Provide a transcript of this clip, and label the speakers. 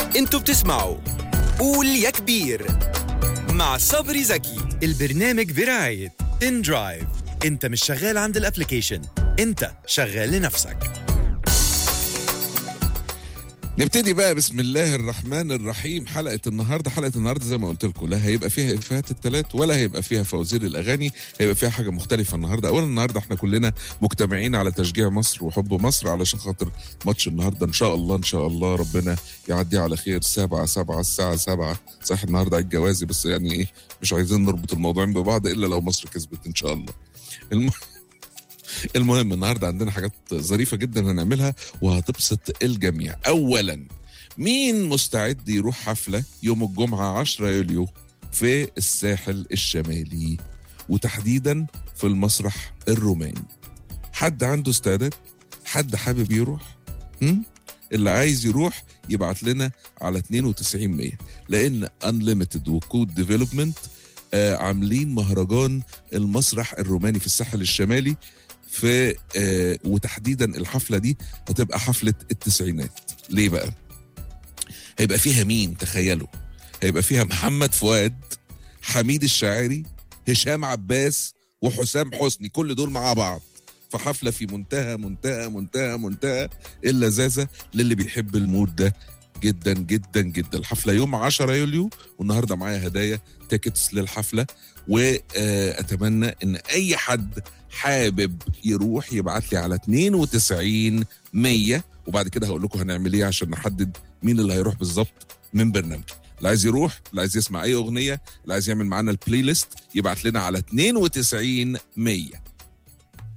Speaker 1: انتوا بتسمعوا قول يا كبير مع صبري زكي البرنامج برعاية ان درايف انت مش شغال عند الابليكيشن انت شغال لنفسك
Speaker 2: نبتدي بقى بسم الله الرحمن الرحيم حلقه النهارده حلقه النهارده زي ما قلت لكم لا هيبقى فيها افيهات الثلاث ولا هيبقى فيها فوازير الاغاني هيبقى فيها حاجه مختلفه النهارده اولا النهارده احنا كلنا مجتمعين على تشجيع مصر وحب مصر علشان خاطر ماتش النهارده ان شاء الله ان شاء الله ربنا يعدي على خير سبعة سبعة الساعة سبعة صح النهارده عيد جوازي بس يعني ايه مش عايزين نربط الموضوعين ببعض الا لو مصر كسبت ان شاء الله الم... المهم النهارده عندنا حاجات ظريفه جدا هنعملها وهتبسط الجميع اولا مين مستعد يروح حفله يوم الجمعه 10 يوليو في الساحل الشمالي وتحديدا في المسرح الروماني حد عنده استعداد حد حابب يروح هم؟ اللي عايز يروح يبعت لنا على 92 100 لان انليمتد وكود ديفلوبمنت آه عاملين مهرجان المسرح الروماني في الساحل الشمالي في آه وتحديدا الحفله دي هتبقى حفله التسعينات ليه بقى هيبقى فيها مين تخيلوا هيبقى فيها محمد فؤاد حميد الشاعري هشام عباس وحسام حسني كل دول مع بعض في حفله في منتهى منتهى منتهى منتهى اللذاذه للي بيحب المود ده جدا جدا جدا الحفله يوم 10 يوليو والنهارده معايا هدايا تيكتس للحفله واتمنى ان اي حد حابب يروح يبعت لي على 92 100 وبعد كده هقول لكم هنعمل ايه عشان نحدد مين اللي هيروح بالظبط من برنامج اللي عايز يروح اللي عايز يسمع اي اغنيه اللي عايز يعمل معانا البلاي ليست يبعت لنا على 92 100